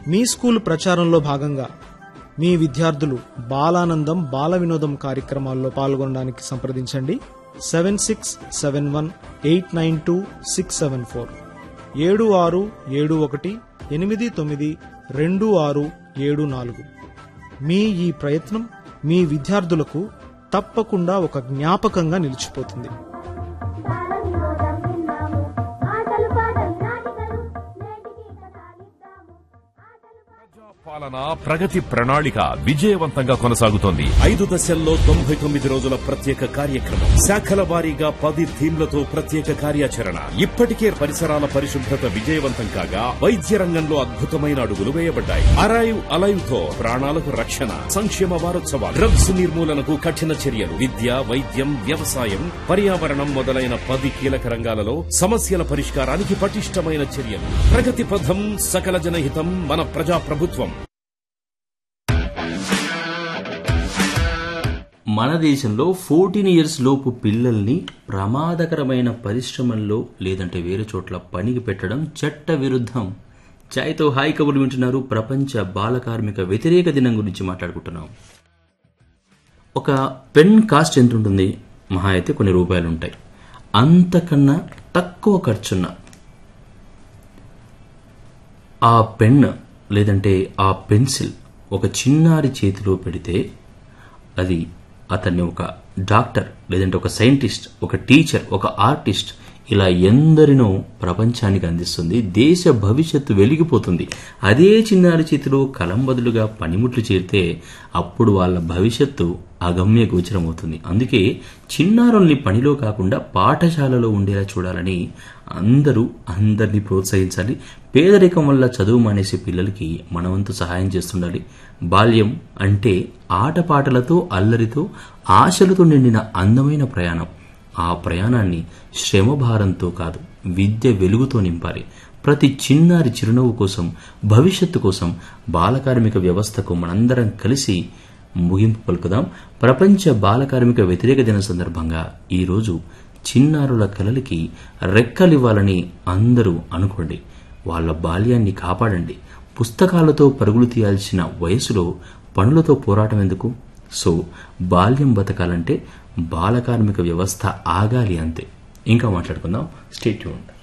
మీ school ప్రచారంలో భాగంగా మీ విద్యార్థులు బాలానందం బాల వినోదం కార్యక్రమాల్లో పాల్గొనడానికి సంప్రదించండి seven six seven one eight nine two six seven four ఏడు ఆరు ఏడు ఒకటి ఎనిమిది తొమ్మిది రెండు ఆరు ఏడు నాలుగు మీ ఈ ప్రయత్నం మీ విద్యార్థులకు తప్పకుండా ఒక జ్ఞాపకంగా నిలిచిపోతుంది బాల వినోదం విన్నాము ఆటలు పాటలు నాటికలు నేటికి కథాలిద్దాము ఆటలు పాటలు పాలన ప్రగతి ప్రణాళిక విజయవంతంగా కొనసాగుతోంది ఐదు దశల్లో తొంభై తొమ్మిది రోజుల ప్రత్యేక కార్యక్రమం శాఖల వారీగా పది థీమ్లతో ప్రత్యేక కార్యాచరణ ఇప్పటికే పరిసరాల పరిశుభ్రత విజయవంతం కాగా వైద్య రంగంలో అద్భుతమైన అడుగులు వేయబడ్డాయి అరైవ్ అలైవ్ తో ప్రాణాలకు రక్షణ సంక్షేమ వారోత్సవాలు డ్రగ్స్ నిర్మూలనకు కఠిన చర్యలు విద్య వైద్యం వ్యవసాయం పర్యావరణం మొదలైన పది కీలక రంగాలలో సమస్యల పరిష్కారానికి పటిష్టమైన చర్యలు ప్రగతి పథం సకల జనహితం మన ప్రజా ప్రభుత్వం మన దేశంలో ఫోర్టీన్ ఇయర్స్ లోపు పిల్లల్ని ప్రమాదకరమైన పరిశ్రమల్లో లేదంటే వేరే చోట్ల పనికి పెట్టడం చట్ట విరుద్ధం చాయ్తో హాయ్ కబుర్లు వింటున్నారు ప్రపంచ బాల కార్మిక వ్యతిరేక దినం గురించి మాట్లాడుకుంటున్నాం ఒక పెన్ కాస్ట్ ఎంత ఉంటుంది మహా అయితే కొన్ని రూపాయలు ఉంటాయి అంతకన్నా తక్కువ ఖర్చున్న ఆ పెన్ లేదంటే ఆ పెన్సిల్ ఒక చిన్నారి చేతిలో పెడితే అది అతన్ని ఒక డాక్టర్ లేదంటే ఒక సైంటిస్ట్ ఒక టీచర్ ఒక ఆర్టిస్ట్ ఇలా ఎందరినో ప్రపంచానికి అందిస్తుంది దేశ భవిష్యత్తు వెలిగిపోతుంది అదే చిన్నారి చేతిలో కలం బదులుగా పనిముట్లు చేరితే అప్పుడు వాళ్ళ భవిష్యత్తు అగమ్య గోచరమవుతుంది అందుకే చిన్నారుల్ని పనిలో కాకుండా పాఠశాలలో ఉండేలా చూడాలని అందరూ అందరినీ ప్రోత్సహించాలి పేదరికం వల్ల చదువు మానేసే పిల్లలకి మనవంతు సహాయం చేస్తుండాలి బాల్యం అంటే ఆటపాటలతో అల్లరితో ఆశలతో నిండిన అందమైన ప్రయాణం ఆ ప్రయాణాన్ని శ్రమభారంతో కాదు విద్య వెలుగుతో నింపాలి ప్రతి చిన్నారి చిరునవ్వు కోసం భవిష్యత్తు కోసం బాలకార్మిక వ్యవస్థకు మనందరం కలిసి ముగింపు పలుకుదాం ప్రపంచ బాలకార్మిక వ్యతిరేక దిన సందర్భంగా ఈరోజు చిన్నారుల కలలకి రెక్కలివ్వాలని అందరూ అనుకోండి వాళ్ళ బాల్యాన్ని కాపాడండి పుస్తకాలతో పరుగులు తీయాల్సిన వయసులో పనులతో పోరాటం ఎందుకు సో బాల్యం బతకాలంటే బాలకార్మిక వ్యవస్థ ఆగాలి అంతే ఇంకా మాట్లాడుకుందాం స్టేట్యూన్